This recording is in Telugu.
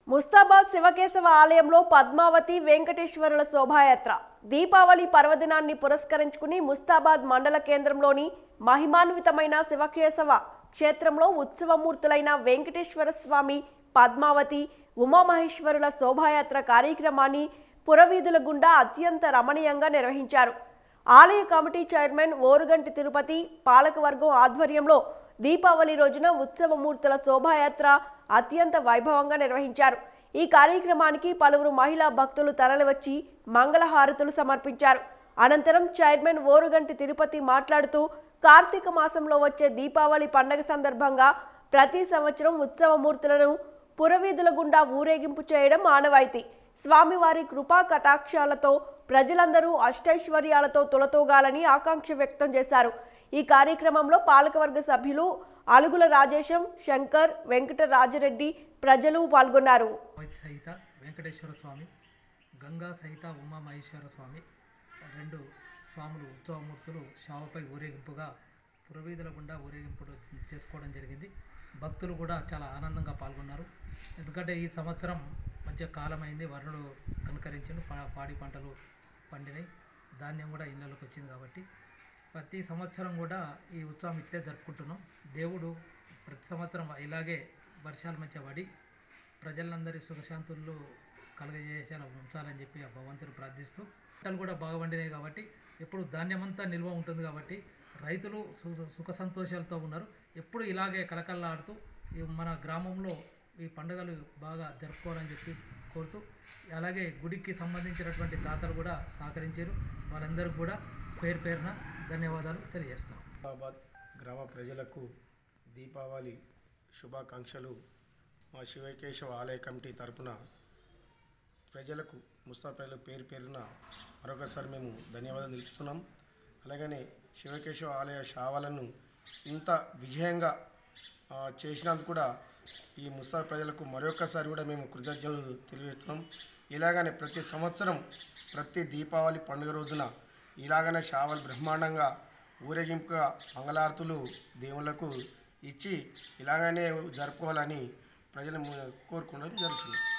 ముస్తాబాద్ శివకేశవ ఆలయంలో పద్మావతి వెంకటేశ్వరుల శోభాయాత్ర దీపావళి పర్వదినాన్ని పురస్కరించుకుని ముస్తాబాద్ మండల కేంద్రంలోని మహిమాన్వితమైన శివకేశవ క్షేత్రంలో ఉత్సవమూర్తులైన వెంకటేశ్వర స్వామి పద్మావతి ఉమామహేశ్వరుల శోభాయాత్ర కార్యక్రమాన్ని పురవీధుల గుండా అత్యంత రమణీయంగా నిర్వహించారు ఆలయ కమిటీ చైర్మన్ ఓరుగంటి తిరుపతి పాలకవర్గం ఆధ్వర్యంలో దీపావళి రోజున ఉత్సవమూర్తుల శోభాయాత్ర అత్యంత వైభవంగా నిర్వహించారు ఈ కార్యక్రమానికి పలువురు మహిళా భక్తులు తరలివచ్చి మంగళహారతులు సమర్పించారు అనంతరం చైర్మన్ ఓరుగంటి తిరుపతి మాట్లాడుతూ కార్తీక మాసంలో వచ్చే దీపావళి పండగ సందర్భంగా ప్రతి సంవత్సరం ఉత్సవమూర్తులను పురవీధుల గుండా ఊరేగింపు చేయడం ఆనవాయితీ స్వామివారి కృపా కటాక్షాలతో ప్రజలందరూ అష్టైశ్వర్యాలతో తులతూగాలని ఆకాంక్ష వ్యక్తం చేశారు ఈ కార్యక్రమంలో పాలకవర్గ సభ్యులు అలుగుల రాజేశం శంకర్ వెంకట రాజరెడ్డి ప్రజలు పాల్గొన్నారు వైద్య సహిత వెంకటేశ్వర స్వామి గంగా సహిత ఉమా మహేశ్వర స్వామి రెండు స్వాములు ఉత్సవమూర్తులు శావపై ఊరేగింపుగా పురవీధుల గుండా ఊరేగింపు చేసుకోవడం జరిగింది భక్తులు కూడా చాలా ఆనందంగా పాల్గొన్నారు ఎందుకంటే ఈ సంవత్సరం మంచి కాలమైంది వరుణుడు కనుకరించిన పాడి పంటలు పండినాయి ధాన్యం కూడా ఇళ్ళలోకి వచ్చింది కాబట్టి ప్రతి సంవత్సరం కూడా ఈ ఉత్సవం ఇట్లే జరుపుకుంటున్నాం దేవుడు ప్రతి సంవత్సరం ఇలాగే వర్షాలు మంచిగా పడి ప్రజలందరి సుఖశాంతులు కలగజేసేలా ఉంచాలని చెప్పి ఆ భగవంతుని ప్రార్థిస్తూ పంటలు కూడా బాగా పండినాయి కాబట్టి ఎప్పుడు ధాన్యమంతా నిల్వ ఉంటుంది కాబట్టి రైతులు సు- సుఖ సంతోషాలతో ఉన్నారు ఎప్పుడు ఇలాగే కలకల్లాడుతూ ఈ మన గ్రామంలో ఈ పండుగలు బాగా జరుపుకోవాలని చెప్పి కోరుతూ అలాగే గుడికి సంబంధించినటువంటి దాతలు కూడా సహకరించారు వాళ్ళందరికీ కూడా పేరు పేరున ధన్యవాదాలు తెలియజేస్తాం హైదరాబాద్ గ్రామ ప్రజలకు దీపావళి శుభాకాంక్షలు మా శివకేశవ ఆలయ కమిటీ తరపున ప్రజలకు ముస్తా ప్రజల పేరు పేరున మరొకసారి మేము ధన్యవాదాలు తెలుపుతున్నాం అలాగనే శివకేశవ ఆలయ శావలను ఇంత విజయంగా ఆ, చేసినందుకు కూడా ఈ ముస్తా ప్రజలకు మరొకసారి కూడా మేము కృతజ్ఞతలు తెలియజేస్తున్నాం ఇలాగనే ప్రతి సంవత్సరం ప్రతి దీపావళి పండుగ రోజున ఇలాగనే శావలు బ్రహ్మాండంగా ఊరేగింపుగా మంగళారతులు దేవుళ్ళకు ఇచ్చి ఇలాగనే జరుపుకోవాలని ప్రజలు కోరుకోవడం జరుగుతుంది